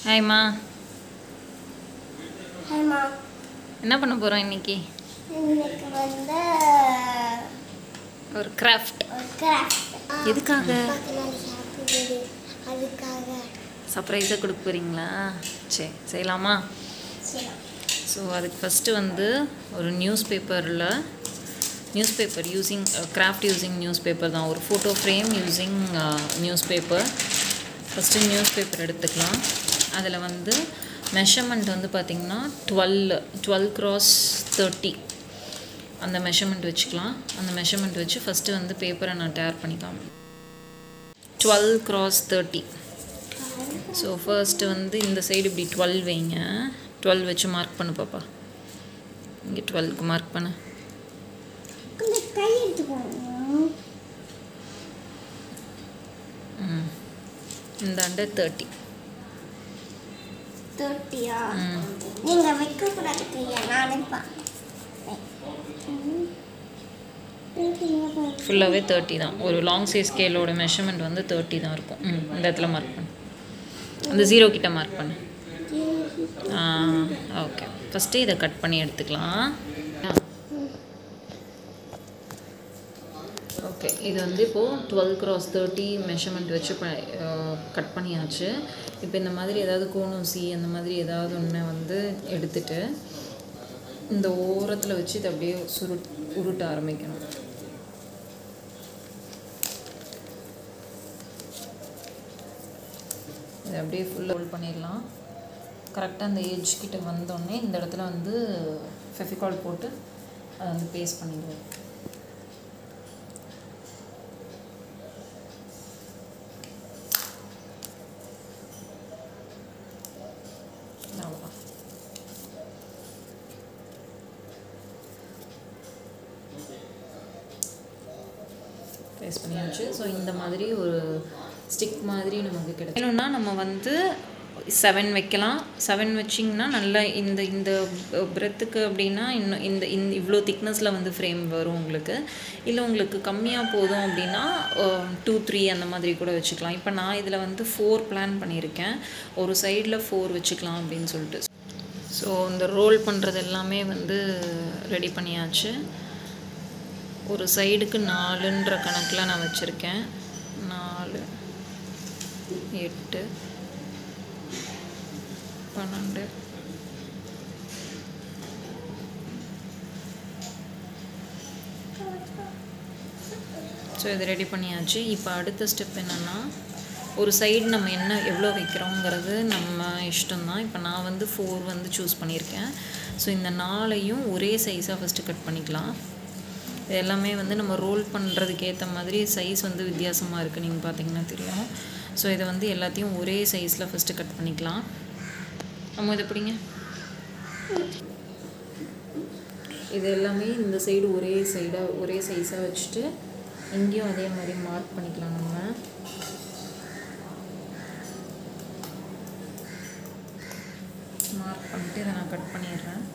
ஹாய்மா ஆமா என்ன பண்ண போகிறோம் இன்னைக்கு இன்னைக்கு வந்து ஒரு கிராஃப்ட் ஒரு கிராஃப்ட் எதுக்காக பத்து நாளைக்கு ஹாப்பி பர்த்டே அதுக்காக சர்ப்ரைஸாக கொடுக்க போகிறீங்களா சரி செய்யலாமா சரி ஸோ அதுக்கு ஃபஸ்ட்டு வந்து ஒரு நியூஸ் பேப்பரில் newspaper using craft using newspaper தான் ஒரு photo frame using newspaper first newspaper எடுத்துக்கலாம் அதில் வந்து மெஷர்மெண்ட் வந்து பார்த்திங்கன்னா டுவெல் டுவெல் க்ராஸ் தேர்ட்டி அந்த மெஷர்மெண்ட் வச்சுக்கலாம் அந்த மெஷர்மெண்ட் வச்சு ஃபஸ்ட்டு வந்து பேப்பரை நான் டேர் பண்ணிக்கலாம் twelve cross thirty so first வந்து இந்த சைடு இப்படி டுவெல் வைங்க டுவெல் வச்சு மார்க் பண்ணு பாப்பா இங்கே டுவெல்க்கு மார்க் பண்ணு இந்த கை எடுத்துக்கோங்க ம் இந்த அண்டர் தேர்ட்டி தொட்டியா நீங்க வைக்க கூடாது கையா நானே பார்ப்பேன் ஃபுல்லாகவே தேர்ட்டி தான் ஒரு லாங் சைஸ் ஸ்கேலோட மெஷர்மெண்ட் வந்து தேர்ட்டி தான் இருக்கும் ம் இந்த இடத்துல மார்க் பண்ணு அந்த ஜீரோ கிட்ட மார்க் பண்ணு ஆ ஓகே ஃபஸ்ட்டு இதை கட் பண்ணி எடுத்துக்கலாம் ஓகே இது வந்து இப்போது டுவெல் க்ராஸ் தேர்ட்டி மெஷர்மெண்ட் வச்சு கட் பண்ணியாச்சு இப்போ இந்த மாதிரி ஏதாவது கோணூசி அந்த மாதிரி ஏதாவது ஒன்று வந்து எடுத்துட்டு இந்த ஓரத்தில் வச்சு இதை அப்படியே சுருட் உருட்ட ஆரம்பிக்கணும் இதை அப்படியே ஃபுல்லாக ஹோல்ட் பண்ணிடலாம் கரெக்டாக அந்த ஏஜ் கிட்ட வந்தோடனே இந்த இடத்துல வந்து ஃபெஃபிகால் போட்டு அதை வந்து பேஸ்ட் பண்ணிடுவோம் அவ்வளோதான் பேஸ்ட் பண்ணியாச்சு ஸோ இந்த மாதிரி ஒரு ஸ்டிக் மாதிரி நமக்கு கிடைக்கும் வேணும்னா நம்ம வந்து செவன் வைக்கலாம் செவன் வச்சிங்கன்னா நல்லா இந்த இந்த பிரெத்துக்கு அப்படின்னா இன்னும் இந்த இந்த இவ்வளோ திக்னஸில் வந்து ஃப்ரேம் வரும் உங்களுக்கு இல்லை உங்களுக்கு கம்மியாக போதும் அப்படின்னா டூ த்ரீ அந்த மாதிரி கூட வச்சுக்கலாம் இப்போ நான் இதில் வந்து ஃபோர் பிளான் பண்ணியிருக்கேன் ஒரு சைடில் ஃபோர் வச்சுக்கலாம் அப்படின்னு சொல்லிட்டு ஸோ இந்த ரோல் பண்ணுறது எல்லாமே வந்து ரெடி பண்ணியாச்சு ஒரு சைடுக்கு நாலுன்ற கணக்கில் நான் வச்சுருக்கேன் நாலு எட்டு பன்னெண்டு ஸோ இது ரெடி பண்ணியாச்சு இப்போ அடுத்த ஸ்டெப் என்னென்னா ஒரு சைடு நம்ம என்ன எவ்வளோ வைக்கிறோங்கிறது நம்ம இஷ்டம்தான் இப்போ நான் வந்து ஃபோர் வந்து சூஸ் பண்ணியிருக்கேன் ஸோ இந்த நாளையும் ஒரே சைஸாக ஃபஸ்ட்டு கட் பண்ணிக்கலாம் இது எல்லாமே வந்து நம்ம ரோல் பண்ணுறதுக்கு ஏற்ற மாதிரி சைஸ் வந்து வித்தியாசமாக இருக்குது நீங்கள் பார்த்தீங்கன்னா தெரியும் ஸோ இதை வந்து எல்லாத்தையும் ஒரே சைஸில் ஃபஸ்ட்டு கட் பண்ணிக்கலாம் நம்ம இதை பிடிங்க இது எல்லாமே இந்த சைடு ஒரே சைடாக ஒரே சைஸாக வச்சுட்டு இங்கேயும் அதே மாதிரி மார்க் பண்ணிக்கலாம் நம்ம மார்க் பண்ணிட்டு இதை நான் கட் பண்ணிடுறேன்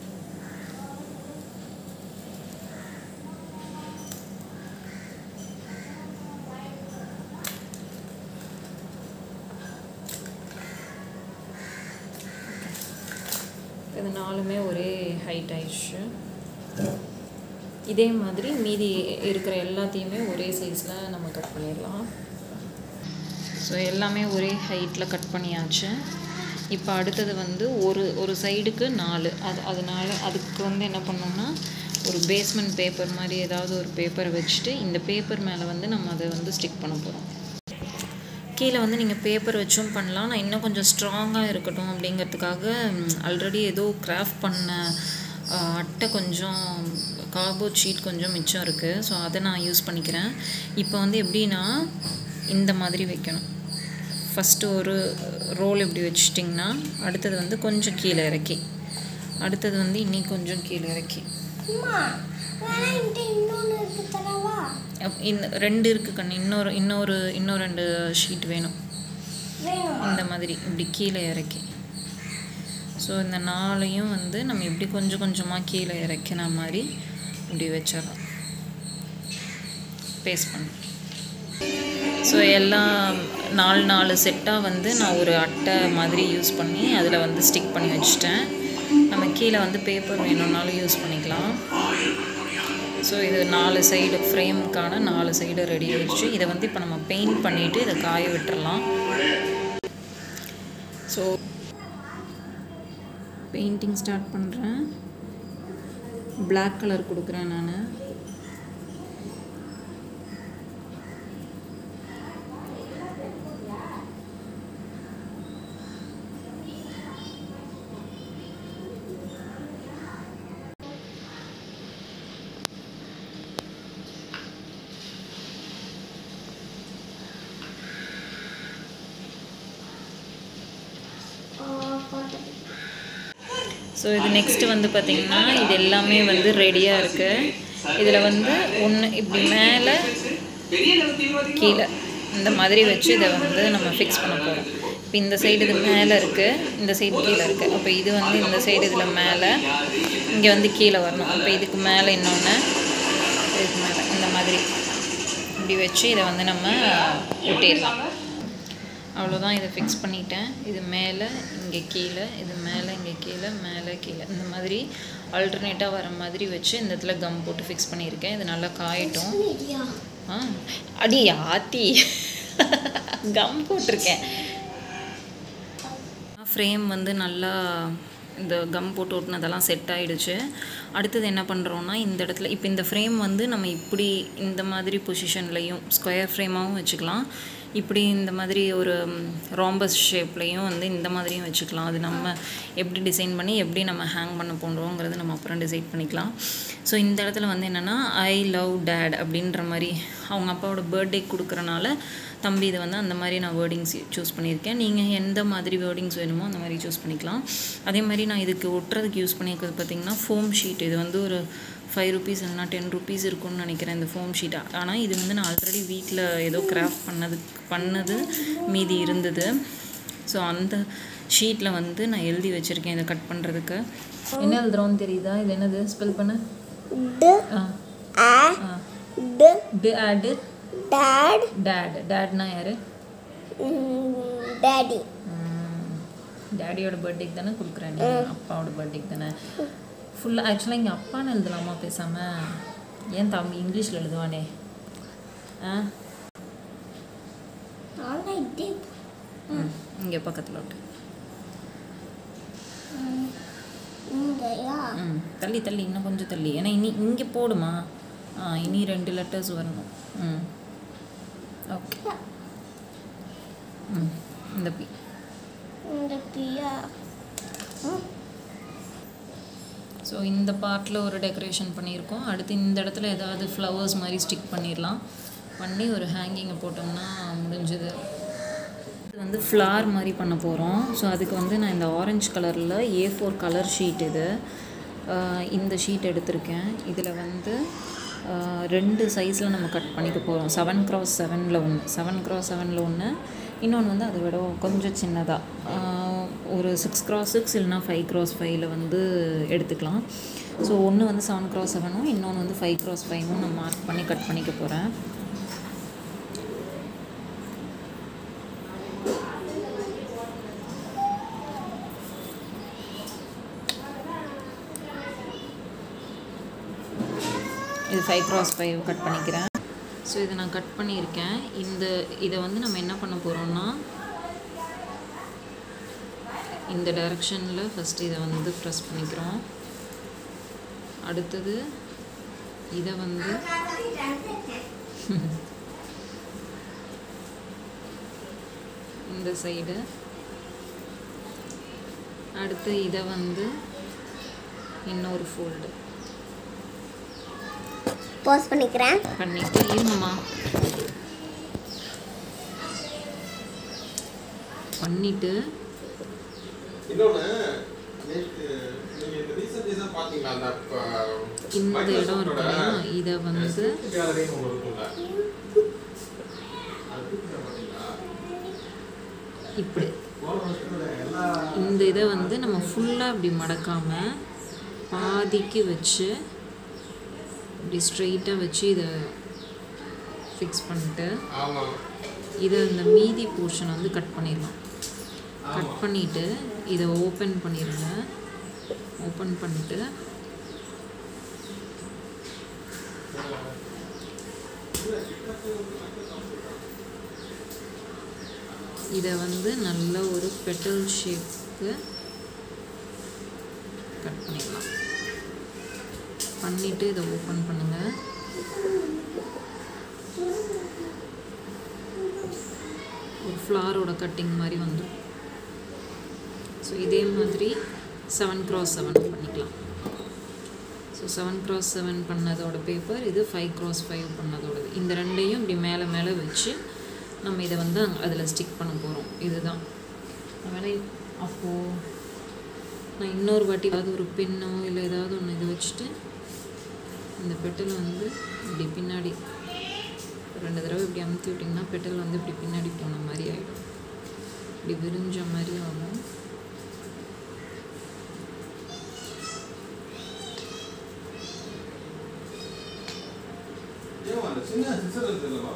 இது நாலுமே ஒரே ஹைட் ஆயிடுச்சு இதே மாதிரி மீதி இருக்கிற எல்லாத்தையுமே ஒரே சைஸில் நம்ம கட் பண்ணிடலாம் ஸோ எல்லாமே ஒரே ஹைட்டில் கட் பண்ணியாச்சு இப்போ அடுத்தது வந்து ஒரு ஒரு சைடுக்கு நாலு அது அதனால அதுக்கு வந்து என்ன பண்ணோம்னா ஒரு பேஸ்மெண்ட் பேப்பர் மாதிரி ஏதாவது ஒரு பேப்பரை வச்சுட்டு இந்த பேப்பர் மேலே வந்து நம்ம அதை வந்து ஸ்டிக் பண்ண போகிறோம் கீழே வந்து நீங்கள் பேப்பர் வச்சும் பண்ணலாம் நான் இன்னும் கொஞ்சம் ஸ்ட்ராங்காக இருக்கட்டும் அப்படிங்கிறதுக்காக ஆல்ரெடி ஏதோ கிராஃப்ட் பண்ண அஹ், அட்டை கொஞ்சம் கார்போர்ட் ஷீட் கொஞ்சம் மிச்சம் இருக்குது ஸோ அதை நான் யூஸ் பண்ணிக்கிறேன் இப்போ வந்து எப்படின்னா இந்த மாதிரி வைக்கணும் ஃபஸ்ட்டு ஒரு ரோல் இப்படி வச்சிட்டிங்கன்னா அடுத்தது வந்து கொஞ்சம் கீழே இறக்கி அடுத்தது வந்து இன்னி கொஞ்சம் கீழே இறக்கி அம்மா வேணா என்கிட்ட இன்னொன்று இருக்கு தரவா அப்- இந்த ரெண்டு இருக்குது கண்ணு இன்னொரு இன்னொரு இன்னும் ரெண்டு ஷீட் வேணும் வேணும் இந்த மாதிரி இப்படி கீழே இறக்கி ஸோ இந்த நாளையும் வந்து நம்ம இப்படி கொஞ்சம் கொஞ்சமாக கீழே இறக்கின மாதிரி இப்படி வச்சிடலாம் பேஸ்ட் பண்ணி ஸோ எல்லாம் நாலு நாலு செட்டாக வந்து நான் ஒரு அட்டை மாதிரி யூஸ் பண்ணி அதில் வந்து ஸ்டிக் பண்ணி வச்சுட்டேன் நம்ம கீழே வந்து பேப்பர் வேணும்னாலும் யூஸ் பண்ணிக்கலாம் ஸோ இது நாலு சைடு ஃப்ரேமுக்கான நாலு சைடு ரெடி ஆயிடுச்சு இதை வந்து இப்போ நம்ம பெயிண்ட் பண்ணிவிட்டு இதை காய விட்டுறலாம் ஸோ பெயிண்டிங் ஸ்டார்ட் பண்ணுறேன் Black கலர் கொடுக்குறேன் நான் ஸோ இது நெக்ஸ்ட்டு வந்து பார்த்திங்கன்னா இது எல்லாமே வந்து ரெடியாக இருக்குது இதில் வந்து ஒன்று இப்படி மேலே கீழே இந்த மாதிரி வச்சு இதை வந்து நம்ம ஃபிக்ஸ் பண்ண போகிறோம் இப்போ இந்த சைடு இது மேலே இருக்குது இந்த சைடு கீழே இருக்குது அப்போ இது வந்து இந்த சைடு இதில் மேலே இங்கே வந்து கீழே வரணும் அப்போ இதுக்கு மேலே இன்னொன்று இதுக்கு மேலே இந்த மாதிரி இப்படி வச்சு இதை வந்து நம்ம ஒட்டிடலாம் அவ்வளோதான் இதை ஃபிக்ஸ் பண்ணிட்டேன் இது மேலே இங்கே கீழே இது மேலே இங்கே கீழே மேலே கீழே இந்த மாதிரி ஆல்டர்னேட்டாக வர மாதிரி வச்சு இந்த இடத்துல கம் போட்டு ஃபிக்ஸ் பண்ணியிருக்கேன் இது நல்லா காயட்டும் ஆ அடி ஆத்தி கம் போட்டிருக்கேன் ஃப்ரேம் வந்து நல்லா இந்த கம் போட்டு ஒட்டினதெல்லாம் செட் ஆகிடுச்சு அடுத்தது என்ன பண்ணுறோன்னா இந்த இடத்துல இப்போ இந்த ஃப்ரேம் வந்து நம்ம இப்படி இந்த மாதிரி பொசிஷன்லையும் ஸ்கொயர் ஃப்ரேமாகவும் வச்சுக்கலாம் இப்படி இந்த மாதிரி ஒரு ராம்பஸ் ஷேப்லேயும் வந்து இந்த மாதிரியும் வச்சுக்கலாம் அது நம்ம எப்படி டிசைன் பண்ணி எப்படி நம்ம ஹேங் பண்ண போன்றோங்கிறது நம்ம அப்புறம் டிசைட் பண்ணிக்கலாம் ஸோ இந்த இடத்துல வந்து என்னென்னா ஐ லவ் டேட் அப்படின்ற மாதிரி அவங்க அப்பாவோட பர்த்டே கொடுக்குறனால தம்பி இது வந்து அந்த மாதிரி நான் வேர்டிங்ஸ் சூஸ் பண்ணியிருக்கேன் நீங்கள் எந்த மாதிரி வேர்டிங்ஸ் வேணுமோ அந்த மாதிரி சூஸ் பண்ணிக்கலாம் அதே மாதிரி நான் இதுக்கு ஒட்டுறதுக்கு யூஸ் பண்ணியிருக்கிறது பார்த்திங்கன்னா ஃபோம் ஷீட் இது வந்து ஒரு ஃபைவ் ருபீஸ் இல்லைனா டென் ருபீஸ் இருக்கும்னு நினைக்கிறேன் இந்த ஃபோம் ஷீட் ஆனால் இது வந்து நான் ஆல்ரெடி வீட்டில் ஏதோ கிராஃப்ட் பண்ணது பண்ணது மீதி இருந்தது ஸோ அந்த ஷீட்டில் வந்து நான் எழுதி வச்சுருக்கேன் இதை கட் பண்ணுறதுக்கு என்ன எழுதுறோன்னு தெரியுதா இது என்னது ஸ்பெல் பண்ண டு ஆ ஆ ஆ டு டு ஆடு டாட் டேட் டேட்னா யார் டாடி டேடியோட பர்த்டேக்கு தானே கொடுக்குறேன் நீ அப்பாவோட பர்த்டேக்கு தானே ஃபுல்லாக ஆக்சுவலாக இங்கே அப்பான்னு எழுதலாமா பேசாமல் ஏன் தம்பி இங்கிலீஷில் எழுதுவானே ஆ ஆல் ஐ டிட் இங்கே பக்கத்தில் விட்டு இங்கயா ம் தள்ளி தள்ளி இன்னும் கொஞ்சம் தள்ளி ஏன்னா இனி இங்கே போடுமா ஆ இனி ரெண்டு லெட்டர்ஸ் வரணும் ம் ஓகே ம் இந்த பி இந்த பியா ஸோ இந்த பார்ட்டில் ஒரு டெக்கரேஷன் பண்ணியிருக்கோம் அடுத்து இந்த இடத்துல ஏதாவது ஃப்ளவர்ஸ் மாதிரி ஸ்டிக் பண்ணிடலாம் பண்ணி ஒரு ஹேங்கிங்கை போட்டோம்னா முடிஞ்சது இது வந்து ஃப்ளார் மாதிரி பண்ண போகிறோம் ஸோ அதுக்கு வந்து நான் இந்த ஆரஞ்சு கலரில் ஏ ஃபோர் கலர் ஷீட் இது ஆஹ் இந்த ஷீட் எடுத்திருக்கேன் இதில் வந்து ஆஹ் ரெண்டு சைஸில் நம்ம கட் பண்ணிக்க போகிறோம் செவன் க்ராஸ் செவனில் ஒன்று செவன் க்ராஸ் செவனில் ஒன்று இன்னொன்று வந்து அதை விட கொஞ்சம் சின்னதாக ஒரு சிக்ஸ் க்ராஸ் சிக்ஸ் இல்லைனா ஃபைவ் க்ராஸ் ஃபைவ்ல வந்து எடுத்துக்கலாம் ஸோ ஒன்று வந்து செவன் க்ராஸ் செவனும் இன்னொன்று வந்து ஃபைவ் க்ராஸ் ஃபைவும் நான் மார்க் பண்ணி கட் பண்ணிக்க போகிறேன் இது ஃபைவ் க்ராஸ் ஃபைவ் கட் பண்ணிக்கிறேன் ஸோ இதை நான் கட் பண்ணியிருக்கேன் இந்த இதை வந்து நம்ம என்ன பண்ண போகிறோம்னா இந்த டைரக்ஷனில் ஃபஸ்ட்டு இதை வந்து ப்ரெஸ் பண்ணிக்கிறோம் அடுத்தது இதை வந்து இந்த சைடு அடுத்து இதை வந்து இன்னொரு ஃபோல்டு போஸ்ட் பண்ணிக்கிறேன் பண்ணிட்டு இருங்கம்மா பண்ணிட்டு இன்னொன்னு நேத்து நீங்க இந்த recent days ஆ பாத்தீங்களா அந்த அஹ், இந்த Microsoft இடம் இருக்கு ஓட இல்லையா இதை வந்து Swift gallery ன்னு ஒண்ணு இருக்கும்ல. அது இருக்குல்ல பாத்தீங்களா? இப்படி போன வருஷத்தோட எல்லா இந்த இதை வந்து நம்ம ஃபுல்லாக இப்படி மடக்காமல் பாதிக்கு வச்சு இப்படி ஸ்ட்ரெயிட்டாக வச்சு இதை ஃபிக்ஸ் பண்ணிட்டு ஆமா இதை இந்த மீதி போர்ஷன் வந்து கட் பண்ணிடலாம் கட் பண்ணிவிட்டு இதை ஓப்பன் பண்ணிடுங்க ஓப்பன் பண்ணிவிட்டு இதை வந்து நல்ல ஒரு பெட்டல் ஷேப்புக்கு கட் பண்ணிடலாம் பண்ணிவிட்டு இதை ஓப்பன் பண்ணுங்கள் ஒரு ஃப்ளாரோட கட்டிங் மாதிரி வந்துடும் ஸோ இதே மாதிரி செவன் க்ராஸ் செவன் பண்ணிக்கலாம் ஸோ செவன் க்ராஸ் செவன் பண்ணதோட பேப்பர் இது ஃபைவ் க்ராஸ் ஃபைவ் பண்ணதோடது இந்த ரெண்டையும் இப்படி மேலே மேலே வச்சு நம்ம இதை வந்து அதில் ஸ்டிக் பண்ண போகிறோம் இதுதான் நான் வேணா அப்போது நான் இன்னொரு வாட்டி ஏதாவது ஒரு பெண்ணோ இல்லை ஏதாவது ஒன்று இதை வச்சுட்டு இந்த பெட்டலை வந்து இப்படி பின்னாடி ரெண்டு தடவை இப்படி அமுத்தி விட்டிங்கன்னா பெட்டல் வந்து இப்படி பின்னாடி போன மாதிரி ஆகிடும் இப்படி விரிஞ்ச மாதிரி ஆகும் ஏன் அந்த சின்ன சிசர் இல்லைம்மா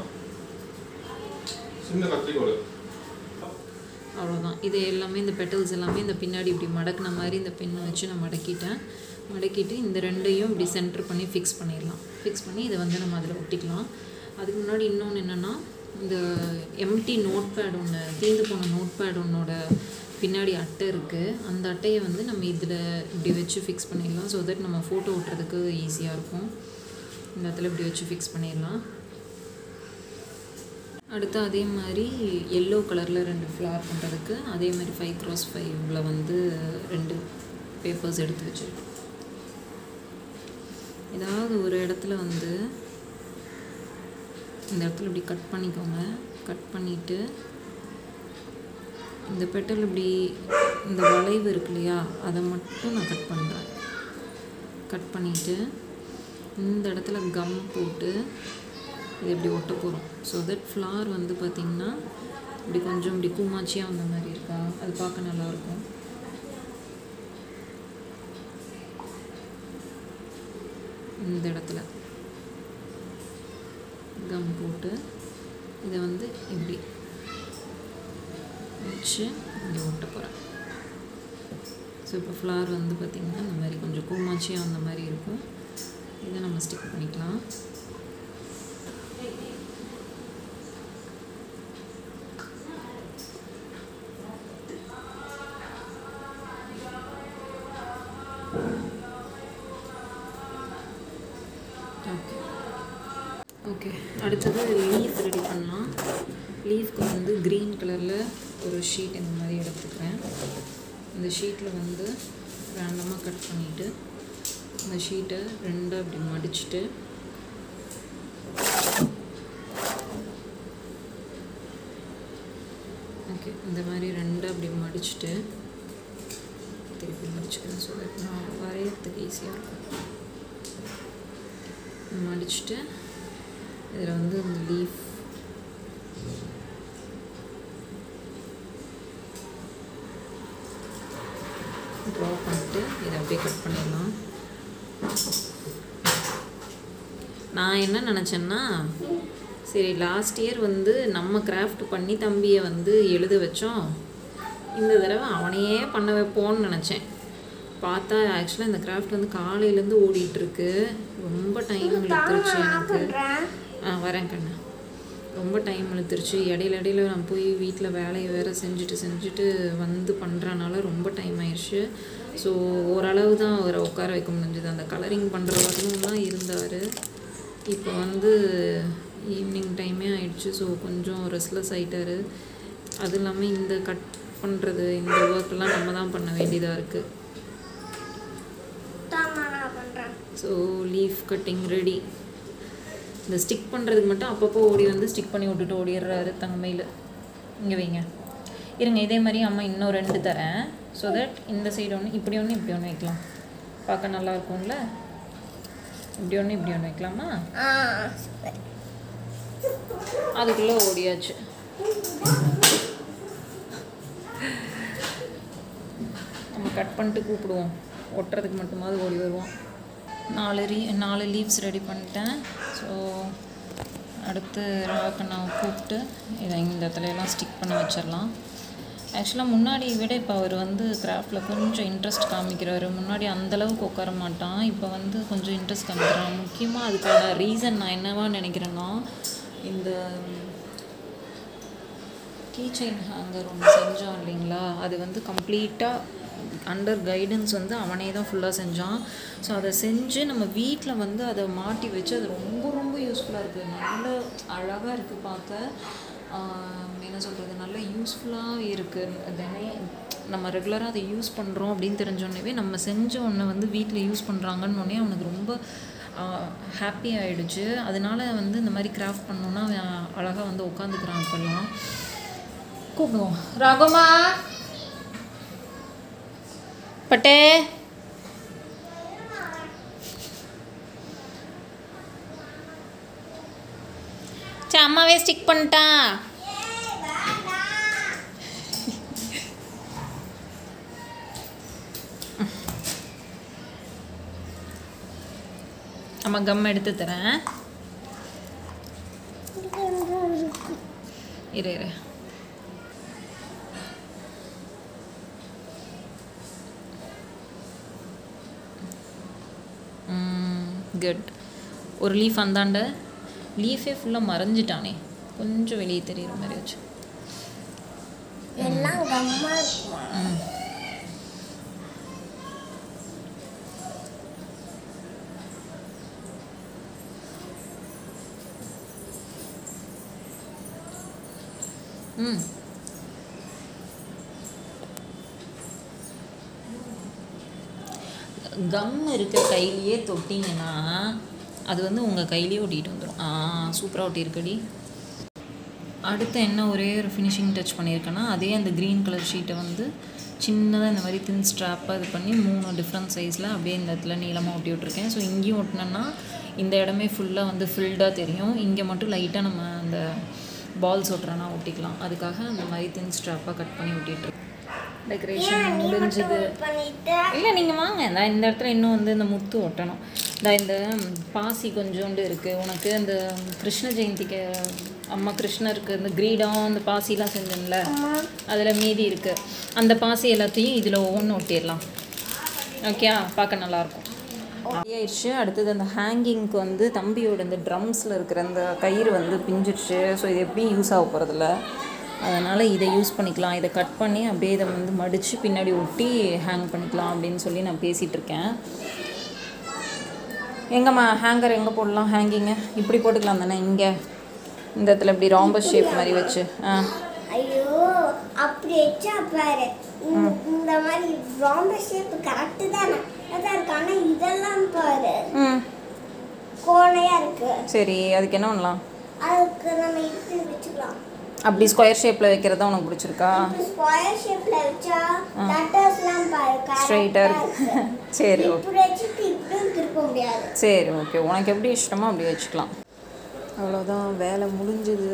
சின்ன கத்திரிக்கோள் அவ்வளோதான் இது எல்லாமே இந்த பெட்டல்ஸ் எல்லாமே இந்த பின்னாடி இப்படி மடக்கின மாதிரி இந்த பெண்ணை வச்சு நான் மடக்கிட்டேன் மடக்கிட்டு இந்த ரெண்டையும் இப்படி சென்டர் பண்ணி ஃபிக்ஸ் பண்ணிடலாம் ஃபிக்ஸ் பண்ணி இதை வந்து நம்ம அதில் ஒட்டிக்கலாம் அதுக்கு முன்னாடி இன்னொன்று என்னென்னா இந்த எம்டி நோட் பேட் ஒன்று தீந்து போன நோட் பேட் ஒன்னோட பின்னாடி அட்டை இருக்குது அந்த அட்டையை வந்து நம்ம இதில் இப்படி வச்சு ஃபிக்ஸ் பண்ணிடலாம் ஸோ தட் நம்ம ஃபோட்டோ ஓட்டுறதுக்கு ஈஸியாக இருக்கும் இந்த இடத்துல இப்படி வச்சு ஃபிக்ஸ் பண்ணிடலாம் அடுத்து அதே மாதிரி எல்லோ கலரில் ரெண்டு ஃப்ளார் பண்ணுறதுக்கு அதே மாதிரி ஃபைவ் க்ராஸ் ஃபைவ்ல வந்து ரெண்டு பேப்பர்ஸ் எடுத்து வச்சுருக்கேன் ஏதாவது ஒரு இடத்துல வந்து இந்த இடத்துல இப்படி கட் பண்ணிக்கோங்க கட் பண்ணிவிட்டு இந்த பெட்டல் இப்படி இந்த வளைவு இருக்கு இல்லையா அதை மட்டும் நான் கட் பண்ணுறேன் கட் பண்ணிவிட்டு இந்த இடத்துல கம் போட்டு இது இப்படி ஒட்ட போகிறோம் ஸோ தட் ஃப்ளார் வந்து பார்த்திங்கன்னா இப்படி கொஞ்சம் இப்படி கூமாச்சியாக வந்த மாதிரி இருக்கா அது பார்க்க நல்லாயிருக்கும் இந்த இடத்துல கம் போட்டு இதை வந்து இப்படி வச்சு இங்கே ஒட்ட போகிறேன் ஸோ இப்போ ஃப்ளார் வந்து பார்த்திங்கன்னா இந்த மாதிரி கொஞ்சம் கூமாச்சியாக அந்த மாதிரி இருக்கும் இதை நம்ம ஸ்டிக் பண்ணிக்கலாம் ஓகே ஓகே அடுத்தது லீஃப் ரெடி பண்ணலாம் லீஃப்க்கு வந்து க்ரீன் கலரில் ஒரு ஷீட் இந்த மாதிரி எடுத்துக்கிறேன் இந்த ஷீட்டில் வந்து ரேண்டமாக கட் பண்ணிவிட்டு இந்த ஷீட்டை ரெண்டாக அப்படி மடிச்சுட்டு ஓகே இந்த மாதிரி ரெண்டாக அப்படி மடிச்சுட்டு திருப்பி மடிச்சுக்கிறேன் ஸோ தட் நான் வரையறதுக்கு ஈஸியாக இருக்கும் மடிச்சுட்டு இதில் வந்து இந்த லீஃப் ட்ரா பண்ணிட்டு இதை அப்படியே கட் பண்ணிடலாம் நான் என்ன நினச்சேன்னா சரி லாஸ்ட் இயர் வந்து நம்ம கிராஃப்ட் பண்ணி தம்பியை வந்து எழுத வச்சோம் இந்த தடவை அவனையே பண்ண வைப்போன்னு நினச்சேன் பார்த்தா ஆக்சுவலாக இந்த கிராஃப்ட் வந்து காலையிலேருந்து ஓடிட்டுருக்கு ரொம்ப டைம் இழுத்துருச்சு எனக்கு ஆ வரேன் கண்ணு ரொம்ப டைம் இழுத்துருச்சு இடையில இடையில நான் போய் வீட்டில் வேலையை வேறு செஞ்சுட்டு செஞ்சுட்டு வந்து பண்ணுறனால ரொம்ப டைம் ஆயிடுச்சு ஸோ ஓரளவு தான் அவரை உட்கார வைக்க முடிஞ்சது அந்த கலரிங் பண்ணுற வரலும் தான் இருந்தார் இப்போ வந்து ஈவினிங் டைமே ஆயிடுச்சு ஸோ கொஞ்சம் ரெஸ்ட்லெஸ் ஆகிட்டாரு அது இல்லாமல் இந்த கட் பண்ணுறது இந்த ஒர்க்கெல்லாம் நம்ம தான் பண்ண வேண்டியதாக இருக்குது தாம்மா நான் பண்ணுறேன் ஸோ லீஃப் கட்டிங் ரெடி இந்த ஸ்டிக் பண்ணுறதுக்கு மட்டும் அப்பப்போ ஓடி வந்து ஸ்டிக் பண்ணி விட்டுட்டு ஓடிடுறாரு தங்கமையில் இங்கே வைங்க இருங்க இதே மாதிரி அம்மா இன்னும் ரெண்டு தரேன் ஸோ தட் இந்த சைடு ஒன்று இப்படி ஒன்று இப்படி ஒன்று வைக்கலாம் பார்க்க நல்லா இருக்கும்ல இப்படி ஒன்று இப்படி ஒன்று வைக்கலாமா ஆ சூப்பர் அதுக்குள்ளே ஓடியாச்சு நம்ம கட் பண்ணிட்டு கூப்பிடுவோம் ஒட்டுறதுக்கு மட்டுமாவது ஓடி வருவோம் நாலு ரீ நாலு லீவ்ஸ் ரெடி பண்ணிட்டேன் ஸோ அடுத்து ராக்கண்ணாவை கூப்பிட்டு இதை இந்த இடத்துல எல்லாம் ஸ்டிக் பண்ண வச்சிடலாம் ஆக்சுவலாக முன்னாடி விட இப்போ அவர் வந்து கிராஃப்டில் கொஞ்சம் இன்ட்ரெஸ்ட் காமிக்கிறாரு முன்னாடி அந்தளவுக்கு உட்கார மாட்டான் இப்போ வந்து கொஞ்சம் இன்ட்ரெஸ்ட் காமிக்கிறான் முக்கியமாக அதுக்கான ரீசன் நான் என்னவா நினைக்கிறேன்னா இந்த கீ செயின் ஹேங்கர் ஒன்று செஞ்சோம் இல்லைங்களா அது வந்து கம்ப்ளீட்டாக அண்டர் கைடன்ஸ் வந்து அவனே தான் ஃபுல்லாக செஞ்சான் ஸோ அதை செஞ்சு நம்ம வீட்டில் வந்து அதை மாட்டி வச்சு அது ரொம்ப ரொம்ப யூஸ்ஃபுல்லாக இருக்குது நல்ல அழகாக இருக்குது பார்க்க ஆஹ் என்ன சொல்கிறது நல்ல யூஸ்ஃபுல்லாக இருக்குது தினே நம்ம ரெகுலராக அதை யூஸ் பண்ணுறோம் அப்படின்னு தெரிஞ்சோடனே நம்ம செஞ்ச ஒன்று வந்து வீட்டில் யூஸ் பண்ணுறாங்கன்னு அவனுக்கு ரொம்ப ஹாப்பி ஆயிடுச்சு அதனால வந்து இந்த மாதிரி கிராஃப்ட் பண்ணோன்னா அவன் அழகாக வந்து உட்காந்துக்கிறான் இப்போல்லாம் கூப்பிடுவோம் ராகமா பட்டே சே அம்மாவே ஸ்டிக் பண்ணிட்டான் அம்மா கம் எடுத்து தரேன் இரு இரு குட் ஒரு லீஃப் அந்தாண்ட லீஃபே ஃபுல்லாக மறைஞ்சிட்டானே கொஞ்சம் வெளியே தெரியுற மாதிரி வச்சு எல்லாம் கம்மா இருக்குமா ம் ம் கம் இருக்க கையிலேயே தொட்டிங்கன்னா அது வந்து உங்கள் கையிலேயே ஒட்டிகிட்டு வந்துடும் ஆ சூப்பராக ஒட்டியிருக்கடி அடுத்து என்ன ஒரே ஒரு ஃபினிஷிங் டச் பண்ணியிருக்கேன்னா அதே அந்த க்ரீன் கலர் ஷீட்டை வந்து சின்னதாக இந்த மாதிரி தின் ஸ்ட்ராப்பாக இது பண்ணி மூணு டிஃப்ரெண்ட் சைஸில் அப்படியே இந்த இடத்துல நீளமாக ஒட்டி விட்ருக்கேன் ஸோ இங்கேயும் ஒட்டினோன்னா இந்த இடமே ஃபுல்லாக வந்து ஃபில்டாக தெரியும் இங்கே மட்டும் லைட்டாக நம்ம அந்த பால்ஸ் ஒட்டுறோன்னா ஒட்டிக்கலாம் அதுக்காக அந்த மாதிரி தின் ஸ்ட்ராப்பாக கட் பண்ணி ஒட்டிட்டுருக்கேன் டெக்கரேஷன் முடிஞ்சது பண்ணிட்டு இல்லை நீங்கள் வாங்க இந்த இந்த இடத்துல இன்னும் வந்து இந்த முத்து ஒட்டணும் இந்த இந்த பாசி கொஞ்சோண்டு இருக்குது உனக்கு அந்த கிருஷ்ண ஜெயந்திக்கு அம்மா கிருஷ்ணருக்கு இந்த கிரீடம் அந்த பாசிலாம் செஞ்சோம்ல அதில் மீதி இருக்குது அந்த பாசி எல்லாத்தையும் இதில் ஒவ்வொன்று ஒட்டிடலாம் ஓகே பார்க்க நல்லாயிருக்கும் ஆயிடுச்சு அடுத்தது அந்த ஹேங்கிங்க்கு வந்து தம்பியோட இந்த ட்ரம்ஸில் இருக்கிற அந்த கயிறு வந்து பிஞ்சிடுச்சு ஸோ இது எப்படியும் யூஸ் ஆக போகிறதில்ல அதனால் இதை யூஸ் பண்ணிக்கலாம் இதை கட் பண்ணி அப்படியே இதை வந்து மடித்து பின்னாடி ஒட்டி ஹேங் பண்ணிக்கலாம் அப்படின்னு சொல்லி நான் பேசிகிட்டு இருக்கேன் எங்கம்மா ஹேங்கர் எங்கே போடலாம் ஹேங்கிங்கு இப்படி போட்டுக்கலாம் தானே இங்கே இந்த இடத்துல இப்படி ராம்பஸ் ஷேப் மாதிரி வச்சு ஆ ஐயோ அப்படி வச்சா பாரு இந்த- இந்த மாதிரி ரொம்ப ஷேப் கரெக்டு தானே அதான் இருக்கு ஆனால் இதெல்லாம் பாரு ம் கோணையா இருக்கு சரி அதுக்கு என்ன பண்ணலாம் அதுக்கு நம்ம இப்படி வச்சுக்கலாம் அப்படி ஸ்கொயர் ஷேப்பில் வைக்கிறதா உனக்கு பிடிச்சிருக்கா இப்போ ஸ்கொயர் ஷேப்ல வச்சா லெட்டர்ஸ்லாம் பாரு ஸ்ட்ரைட்டாக correct ஆ இருக்கு சரி ஓகே இப்படி வச்சுட்டு இப்படியும் திருப்ப முடியாது சரி ஓகே உனக்கு எப்படி இஷ்டமோ அப்படி வச்சுக்கலாம் அவ்வளோதான் வேலை முடிஞ்சுது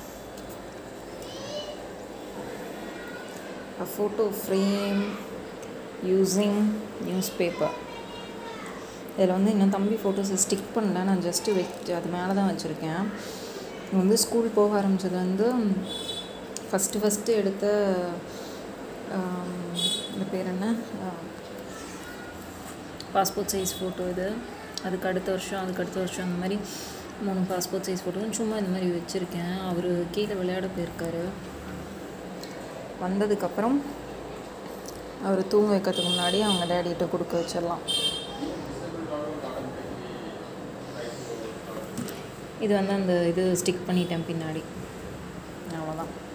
a photo frame using newspaper இதில் வந்து இன்னும் தம்பி ஃபோட்டோஸை ஸ்டிக் பண்ணல நான் ஜஸ்ட்டு வச்சு அது மேலே தான் வச்சுருக்கேன் இவன் வந்து ஸ்கூல் போக ஆரம்பிச்சது வந்து ஃபஸ்ட்டு ஃபஸ்ட்டு எடுத்த ஆம், இந்த பேர் என்ன பாஸ்போர்ட் சைஸ் ஃபோட்டோ இது அதுக்கு அடுத்த வருஷம் அதுக்கு அடுத்த வருஷம் அந்த மாதிரி மூணு பாஸ்போர்ட் சைஸ் ஃபோட்டோ சும்மா இந்த மாதிரி வச்சுருக்கேன் அவர் கீழே விளையாட போயிருக்காரு வந்ததுக்கப்புறம் அவர் தூங்க வைக்கிறதுக்கு முன்னாடி அவங்க டேடிகிட்ட கொடுக்க வச்சிடலாம் இது வந்து அந்த இது ஸ்டிக் பண்ணிட்டேன் பின்னாடி அவ்வளோதான்